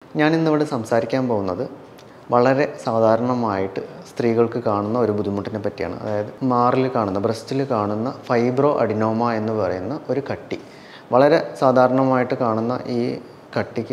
ഞാനിന്നിവിടെ സംസാരിക്കാൻ പോകുന്നത് വളരെ സാധാരണമായിട്ട് സ്ത്രീകൾക്ക് കാണുന്ന ഒരു ബുദ്ധിമുട്ടിനെ പറ്റിയാണ് അതായത് മാറിൽ കാണുന്ന ബ്രസ്റ്റിൽ കാണുന്ന ഫൈബ്രോ അഡിനോമ എന്ന് പറയുന്ന ഒരു കട്ടി വളരെ സാധാരണമായിട്ട് കാണുന്ന ഈ കട്ടിക്ക്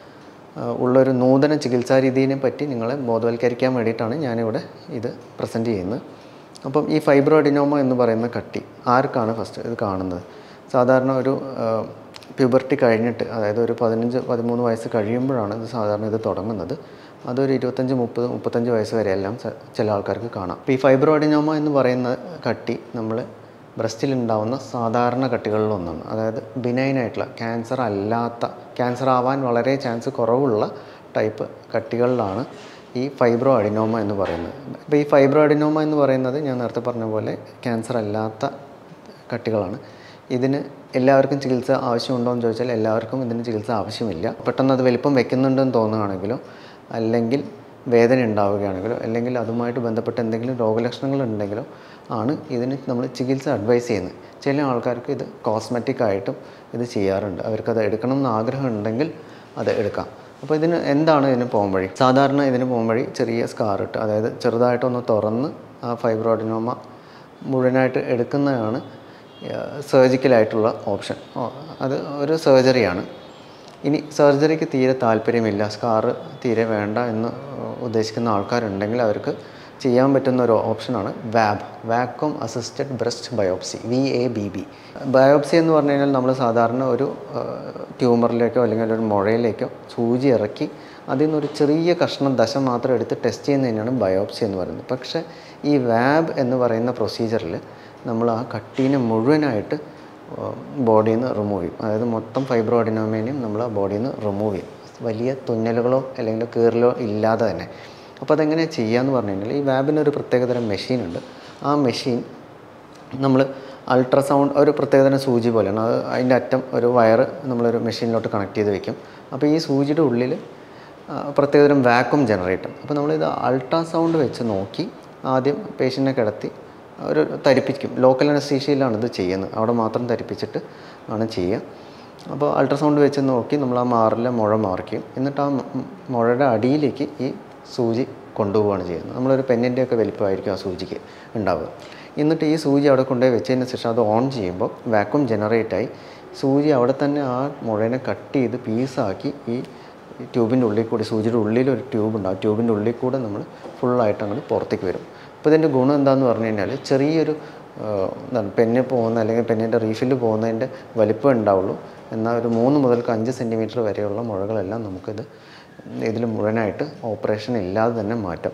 ആ, ഉള്ളൊരു നൂതന ചികിത്സാ രീതിയെ പറ്റി നിങ്ങളെ ബോധവൽക്കരിക്കാൻ വേണ്ടിയിട്ടാണ് ഞാനിവിടെ ഇത് പ്രസൻറ്റ് ചെയ്യുന്നത് അപ്പം ഈ ഫൈബ്രോ അഡിനോമ എന്ന് പറയുന്ന കട്ടി ആർക്കാണ് ഫസ്റ്റ് ഇത് കാണുന്നത് സാധാരണ ഒരു പ്യൂബർട്ടി കഴിഞ്ഞിട്ട് അതായത് ഒരു പതിനഞ്ച് പതിമൂന്ന് വയസ്സ് കഴിയുമ്പോഴാണ് ഇത് സാധാരണ ഇത് തുടങ്ങുന്നത് അതൊരു ഇരുപത്തഞ്ച് മുപ്പത് മുപ്പത്തഞ്ച് വയസ്സ് വരെയെല്ലാം ച- ചില ആൾക്കാർക്ക് കാണാം അപ്പോൾ ഈ ഫൈബ്രോ അഡിനോമ എന്ന് പറയുന്ന കട്ടി നമ്മൾ ബ്രസ്റ്റിൽ ഉണ്ടാവുന്ന സാധാരണ കട്ടികളിലൊന്നാണ് അതായത് ബിനൈൻ ആയിട്ടുള്ള ക്യാൻസർ അല്ലാത്ത ക്യാൻസർ ആവാൻ വളരെ ചാൻസ് കുറവുള്ള ടൈപ്പ് കട്ടികളിലാണ് ഈ ഫൈബ്രോ അഡിനോമ എന്ന് പറയുന്നത് അപ്പോൾ ഈ ഫൈബ്രോ അഡിനോമ എന്ന് പറയുന്നത് ഞാൻ നേരത്തെ പറഞ്ഞ പോലെ ക്യാൻസർ അല്ലാത്ത കട്ടികളാണ് ഇതിന് എല്ലാവർക്കും ചികിത്സ ആവശ്യമുണ്ടോ എന്ന് ചോദിച്ചാൽ എല്ലാവർക്കും ഇതിന് ചികിത്സ ആവശ്യമില്ല പെട്ടെന്ന് അത് വലിപ്പം വെക്കുന്നുണ്ടെന്ന് തോന്നുകയാണെങ്കിലോ അല്ലെങ്കിൽ വേദന ഉണ്ടാവുകയാണെങ്കിലോ അല്ലെങ്കിൽ അതുമായിട്ട് ബന്ധപ്പെട്ട എന്തെങ്കിലും രോഗലക്ഷണങ്ങൾ ഉണ്ടെങ്കിലോ ആണ് ഇതിന് നമ്മൾ ചികിത്സ അഡ്വൈസ് ചെയ്യുന്നത് ചില ആൾക്കാർക്ക് ഇത് കോസ്മെറ്റിക് ആയിട്ടും ഇത് ചെയ്യാറുണ്ട് അവർക്കത് എടുക്കണം എന്ന് ആഗ്രഹം ഉണ്ടെങ്കിൽ അത് എടുക്കാം അപ്പോൾ ഇതിന് എന്താണ് ഇതിന് പോകാൻ വഴി സാധാരണ ഇതിന് പോകാൻ വഴി ചെറിയ സ്കാറിട്ട് അതായത് ചെറുതായിട്ടൊന്ന് തുറന്ന് ആ ഫൈബ്രോഡിനോമ മുഴുവനായിട്ട് എടുക്കുന്നതാണ് സർജിക്കലായിട്ടുള്ള ഓപ്ഷൻ അത് ഒരു സർജറിയാണ് ഇനി സർജറിക്ക് തീരെ താല്പര്യമില്ല സ്കാറ് തീരെ വേണ്ട എന്ന് ഉദ്ദേശിക്കുന്ന ആൾക്കാരുണ്ടെങ്കിൽ അവർക്ക് ചെയ്യാൻ പറ്റുന്ന ഒരു ഓപ്ഷനാണ് വാബ് vacuum assisted breast biopsy V A B B biopsy എന്ന് പറഞ്ഞു കഴിഞ്ഞാൽ നമ്മൾ സാധാരണ ഒരു ട്യൂമറിലേക്കോ അല്ലെങ്കിൽ ഒരു മുഴയിലേക്കോ സൂചി ഇറക്കി അതിൽ നിന്നൊരു ചെറിയ കഷ്ണം ദശ മാത്രം എടുത്ത് ടെസ്റ്റ് ചെയ്യുന്നതിനാണ് ബയോപ്സി എന്ന് പറയുന്നത് പക്ഷേ ഈ വാബ് എന്ന് പറയുന്ന പ്രൊസീജിയറിൽ നമ്മൾ ആ കട്ടീനെ മുഴുവനായിട്ട് ബോഡിയിൽ നിന്ന് റിമൂവ് ചെയ്യും അതായത് മൊത്തം ഫൈബ്രോ അഡിനോമേനെയും നമ്മൾ ആ ബോഡിയിൽ നിന്ന് റിമൂവ് ചെയ്യും വലിയ തുന്നലുകളോ അല്ലെങ്കിൽ കീറലോ ഇല്ലാതെ തന്നെ അപ്പോൾ അതെങ്ങനെയാണ് ചെയ്യാന്ന് പറഞ്ഞു കഴിഞ്ഞാൽ ഈ വാബിനൊരു പ്രത്യേകതരം മെഷീൻ ഉണ്ട് ആ മെഷീൻ നമ്മൾ അൾട്രാസൗണ്ട് ഒരു പ്രത്യേകതരം സൂചി പോലെയാണ് അത് അതിൻ്റെ അറ്റം ഒരു വയറ് നമ്മളൊരു മെഷീനിലോട്ട് കണക്ട് ചെയ്ത് വെക്കും അപ്പോൾ ഈ സൂചിയുടെ ഉള്ളിൽ ആ, പ്രത്യേകതരം വാക്വം ജനറേറ്റർ അപ്പോൾ നമ്മളിത് അൾട്രാസൗണ്ട് വെച്ച് നോക്കി ആദ്യം പേഷ്യൻറ്റിനെ കിടത്തി ഒരു തരിപ്പിക്കും ലോക്കൽ അനസ്തീഷ്യയിലാണ് ഇത് ചെയ്യുന്നത് അവിടെ മാത്രം തരിപ്പിച്ചിട്ട് ആണ് ചെയ്യുക അപ്പോൾ അൾട്രാസൗണ്ട് വെച്ച് നോക്കി നമ്മൾ ആ മാറിലെ മുഴ മാർക്കും എന്നിട്ട് ആ മ- മുഴയുടെ അടിയിലേക്ക് ഈ സൂചി കൊണ്ടുപോവുകയാണ് ചെയ്യുന്നത് നമ്മളൊരു പെന്നിൻ്റെ ഒക്കെ വലിപ്പമായിരിക്കും ആ സൂചിക്ക് ഉണ്ടാവുക എന്നിട്ട് ഈ സൂചി അവിടെ കൊണ്ടുപോയി വെച്ചതിന് ശേഷം അത് ഓൺ ചെയ്യുമ്പോൾ വാക്വം ജനറേറ്റായി സൂചി അവിടെ തന്നെ ആ മുഴനെ കട്ട് ചെയ്ത് പീസാക്കി ഈ ട്യൂബിൻ്റെ ഉള്ളിൽ കൂടി സൂചിയുടെ ഉള്ളിൽ ഒരു ട്യൂബ് ഉണ്ട് ആ ട്യൂബിൻ്റെ ഉള്ളിൽ കൂടെ നമ്മൾ ഫുള്ളായിട്ട് അങ്ങോട്ട് പുറത്തേക്ക് വരും അപ്പോൾ ഇതിൻ്റെ ഗുണം എന്താണെന്ന് പറഞ്ഞു കഴിഞ്ഞാൽ ചെറിയൊരു ആ, എന്താണ് പെന്ന് പോകുന്ന അല്ലെങ്കിൽ പെന്നിൻ്റെ റീഫിൽ പോകുന്നതിൻ്റെ വലിപ്പം ഉണ്ടാവുള്ളൂ എന്നാൽ ഒരു മൂന്ന് മുതൽക്ക് അഞ്ച് സെൻറ്റിമീറ്റർ വരെയുള്ള മുഴകളെല്ലാം നമുക്കിത് ഇതിൽ മുഴുവനായിട്ട് ഓപ്പറേഷൻ ഇല്ലാതെ തന്നെ മാറ്റാം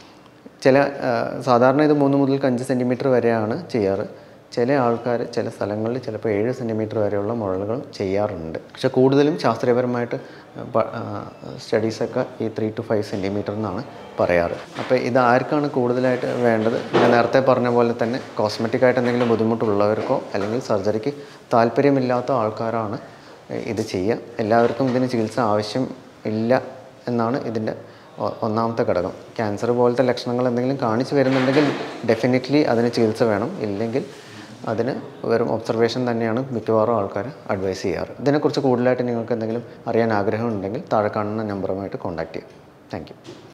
ചില ആ, സാധാരണ ഇത് മൂന്ന് മുതൽ അഞ്ച് സെൻറ്റിമീറ്റർ വരെയാണ് ചെയ്യാറ് ചില ആൾക്കാർ ചില സ്ഥലങ്ങളിൽ ചിലപ്പോൾ ഏഴ് സെൻറ്റിമീറ്റർ വരെയുള്ള മുഴലുകൾ ചെയ്യാറുണ്ട് പക്ഷെ കൂടുതലും ശാസ്ത്രീയപരമായിട്ട് സ്റ്റഡീസൊക്കെ ഈ ത്രീ ടു ഫൈവ് സെൻറ്റിമീറ്റർ എന്നാണ് പറയാറ് അപ്പോൾ ഇത് ആർക്കാണ് കൂടുതലായിട്ട് വേണ്ടത് ഞാൻ നേരത്തെ പറഞ്ഞ പോലെ തന്നെ കോസ്മെറ്റിക് ആയിട്ട് എന്തെങ്കിലും ബുദ്ധിമുട്ടുള്ളവർക്കോ അല്ലെങ്കിൽ സർജറിക്ക് താല്പര്യമില്ലാത്ത ആൾക്കാരാണ് ഇത് ചെയ്യുക എല്ലാവർക്കും ഇതിന് ചികിത്സ ആവശ്യം ഇല്ല എന്നാണ് ഇതിൻ്റെ ഒ- ഒന്നാമത്തെ ഘടകം ക്യാൻസർ പോലത്തെ ലക്ഷണങ്ങൾ എന്തെങ്കിലും കാണിച്ചു വരുന്നുണ്ടെങ്കിൽ ഡെഫിനറ്റ്ലി അതിന് ചികിത്സ വേണം ഇല്ലെങ്കിൽ അതിന് വെറും ഒബ്സർവേഷൻ തന്നെയാണ് മിക്കവാറും ആൾക്കാർ അഡ്വൈസ് ചെയ്യാറ് ഇതിനെക്കുറിച്ച് കൂടുതലായിട്ട് നിങ്ങൾക്ക് എന്തെങ്കിലും അറിയാൻ ആഗ്രഹമുണ്ടെങ്കിൽ താഴെ കാണുന്ന നമ്പറുമായിട്ട് കോൺടാക്റ്റ് ചെയ്യാം താങ്ക് യു